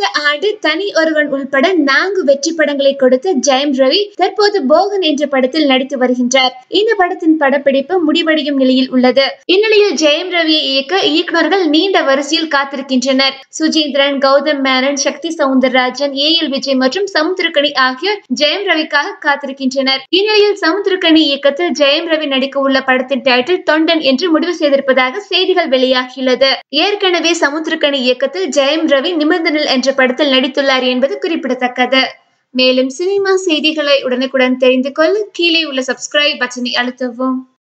கடந்த ஆண்டு தனி ஒருவன் உள்பட நான்கு வெற்றி படங்களை கொடுத்த ஜெயம் ரவி தற்போது போகன் என்ற படத்தில் நடித்து வருகின்றார் இந்த படத்தின் படப்பிடிப்பு முடிவடையும் நிலையில் உள்ளது இந்நிலையில் ஜெயம் ரவியை இயக்க இயக்குநர்கள் நீண்ட வரிசையில் காத்திருக்கின்றனர் சுஜீந்திரன் கௌதம் மேனன் சக்தி சவுந்தரராஜன் ஏ எல் விஜய் மற்றும் சமுத்திரக்கனி ஆகியோர் ஜெயம் ரவிக்காக காத்திருக்கின்றனர் இந்நிலையில் சமுத்திரக்கனி இயக்கத்தில் ஜெயம் ரவி நடிக்க உள்ள படத்தின் டைட்டில் தொண்டன் என்று முடிவு செய்திருப்பதாக செய்திகள் வெளியாகியுள்ளது ஏற்கனவே சமுத்திரக்கனி இயக்கத்தில் ஜெயம் ரவி நிமிர்ந்தனில் என்ற படத்தில் நடித்துள்ளார் என்பது குறிப்பிடத்தக்கது மேலும் சினிமா செய்திகளை உடனுக்குடன் தெரிந்து கொள்ள கீழே உள்ள சப்ஸ்கிரைப் பட்டனை அழுத்தவும்